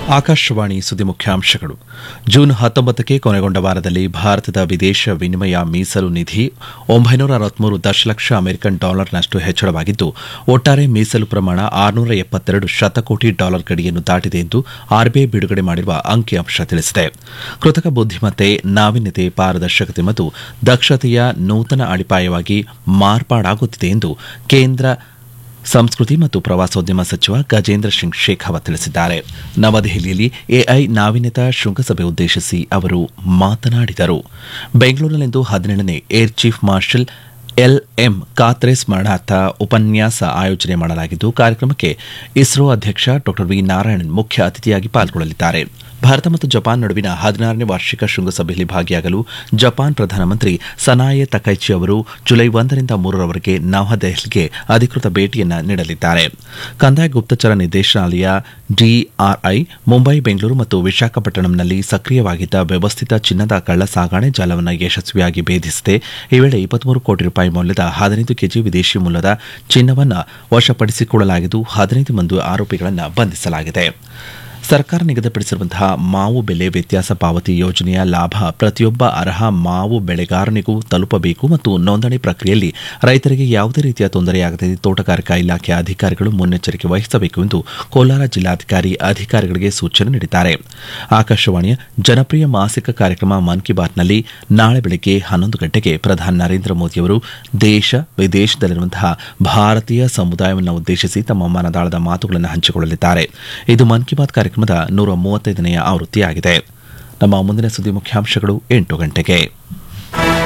ಆಕಾಶವಾಣಿ ಸುದ್ದಿ ಮುಖ್ಯಾಂಶಗಳು ಜೂನ್ ಹತ್ತೊಂಬತ್ತಕ್ಕೆ ಕೊನೆಗೊಂಡ ವಾರದಲ್ಲಿ ಭಾರತದ ವಿದೇಶ ವಿನಿಮಯ ಮೀಸಲು ನಿಧಿ ಒಂಬೈನೂರ ಅರವತ್ಮೂರು ದಶಲಕ್ಷ ಅಮೆರಿಕನ್ ಡಾಲರ್ನಷ್ಟು ಹೆಚ್ಚಳವಾಗಿದ್ದು ಒಟ್ಟಾರೆ ಮೀಸಲು ಪ್ರಮಾಣ ಆರುನೂರ ಎಪ್ಪತ್ತೆರಡು ಶತಕೋಟಿ ಡಾಲರ್ ಗಡಿಯನ್ನು ದಾಟಿದೆ ಎಂದು ಆರ್ಬಿಐ ಬಿಡುಗಡೆ ಮಾಡಿರುವ ಅಂಕಿಅಂಶ ತಿಳಿಸಿದೆ ಕೃತಕ ಬುದ್ದಿಮತ್ತೆ ನಾವೀನ್ಯತೆ ಪಾರದರ್ಶಕತೆ ಮತ್ತು ದಕ್ಷತೆಯ ನೂತನ ಅಡಿಪಾಯವಾಗಿ ಮಾರ್ಪಾಡಾಗುತ್ತಿದೆ ಎಂದು ಕೇಂದ್ರ ಸಂಸ್ಕೃತಿ ಮತ್ತು ಪ್ರವಾಸೋದ್ಯಮ ಸಚಿವ ಗಜೇಂದ್ರ ಸಿಂಗ್ ಶೇಖಾವತ್ ತಿಳಿಸಿದ್ದಾರೆ ನವದೆಹಲಿಯಲ್ಲಿ ಎಐ ನಾವೀನ್ಯತಾ ಶೃಂಗಸಭೆ ಉದ್ದೇಶಿಸಿ ಅವರು ಮಾತನಾಡಿದರು ಬೆಂಗಳೂರಿನಲ್ಲಿಂದು ಹದಿನೇಳನೇ air chief marshal LM Katre ಸ್ಮರಣಾರ್ಥ ಉಪನ್ಯಾಸ ಆಯೋಜನೆ ಮಾಡಲಾಗಿದ್ದು ಕಾರ್ಯಕ್ರಮಕ್ಕೆ ಇಸ್ರೋ ಅಧ್ಯಕ್ಷ ಡಾ ವಿ ನಾರಾಯಣನ್ ಮುಖ್ಯ ಅತಿಥಿಯಾಗಿ ಪಾಲ್ಗೊಳ್ಳಲಿದ್ದಾರೆ ಭಾರತ ಮತ್ತು ಜಪಾನ್ ನಡುವಿನ ಹದಿನಾರನೇ ವಾರ್ಷಿಕ ಶೃಂಗಸಭೆಯಲ್ಲಿ ಭಾಗಿಯಾಗಲು ಜಪಾನ್ ಪ್ರಧಾನಮಂತ್ರಿ ಸನಾಯೆ ತಕೈಚಿ ಅವರು ಜುಲೈ ಒಂದರಿಂದ ಮೂರರವರೆಗೆ ನವದೆಹಲಿಗೆ ಅಧಿಕೃತ ಭೇಟಿಯನ್ನ ನೀಡಲಿದ್ದಾರೆ ಕಂದಾಯ ಗುಪ್ತಚರ ನಿರ್ದೇಶನಾಲಯ ಡಿಆರ್ಐ ಮುಂಬೈ ಬೆಂಗಳೂರು ಮತ್ತು ವಿಶಾಖಪಟ್ಟಣಂನಲ್ಲಿ ಸಕ್ರಿಯವಾಗಿದ್ದ ವ್ಯವಸ್ಥಿತ ಚಿನ್ನದ ಕಳ್ಳ ಸಾಗಾಣೆ ಜಾಲವನ್ನು ಯಶಸ್ವಿಯಾಗಿ ಭೇದಿಸಿದೆ ಈ ವೇಳೆ ಇಪ್ಪತ್ಮೂರು ಕೋಟಿ ರೂಪಾಯಿ ಮೌಲ್ಯದ ಹದಿನೈದು ಕೆಜಿ ವಿದೇಶಿ ಮೂಲದ ಚಿನ್ನವನ್ನು ವಶಪಡಿಸಿಕೊಳ್ಳಲಾಗಿದ್ದು ಹದಿನೈದು ಮಂದಿ ಆರೋಪಿಗಳನ್ನು ಬಂಧಿಸಲಾಗಿದೆ ಸರ್ಕಾರ ನಿಗದಿಪಡಿಸಿರುವಂತಹ ಮಾವು ಬೆಲೆ ವ್ಯತ್ಯಾಸ ಪಾವತಿ ಯೋಜನೆಯ ಲಾಭ ಪ್ರತಿಯೊಬ್ಬ ಅರ್ಹ ಮಾವು ಬೆಳೆಗಾರನಿಗೂ ತಲುಪಬೇಕು ಮತ್ತು ನೋಂದಣಿ ಪ್ರಕ್ರಿಯೆಯಲ್ಲಿ ರೈತರಿಗೆ ಯಾವುದೇ ರೀತಿಯ ತೊಂದರೆಯಾಗದಂತೆ ತೋಟಗಾರಿಕಾ ಇಲಾಖೆಯ ಅಧಿಕಾರಿಗಳು ಮುನ್ನೆಚ್ಚರಿಕೆ ವಹಿಸಬೇಕು ಎಂದು ಕೋಲಾರ ಜಿಲ್ಲಾಧಿಕಾರಿ ಅಧಿಕಾರಿಗಳಿಗೆ ಸೂಚನೆ ನೀಡಿದ್ದಾರೆ ಆಕಾಶವಾಣಿಯ ಜನಪ್ರಿಯ ಮಾಸಿಕ ಕಾರ್ಯಕ್ರಮ ಮನ್ ಕಿ ಬಾತ್ನಲ್ಲಿ ನಾಳೆ ಬೆಳಗ್ಗೆ ಹನ್ನೊಂದು ಗಂಟೆಗೆ ಪ್ರಧಾನಿ ನರೇಂದ್ರ ಮೋದಿಯವರು ದೇಶ ವಿದೇಶದಲ್ಲಿರುವಂತಹ ಭಾರತೀಯ ಸಮುದಾಯವನ್ನು ಉದ್ದೇಶಿಸಿ ತಮ್ಮ ಮನದಾಳದ ಮಾತುಗಳನ್ನು ಹಂಚಿಕೊಳ್ಳಲಿದ್ದಾರೆ ಇದು ಮನ್ ಕಿ ಬಾತ್ ಕಾರ್ಯಕ್ರಮದ ನೂರ ಮೂವತ್ತೈದನೆಯ ಆವೃತ್ತಿಯಾಗಿದೆ ನಮ್ಮ ಮುಂದಿನ ಸುದ್ದಿ ಮುಖ್ಯಾಂಶಗಳು ಎಂಟು ಗಂಟೆಗೆ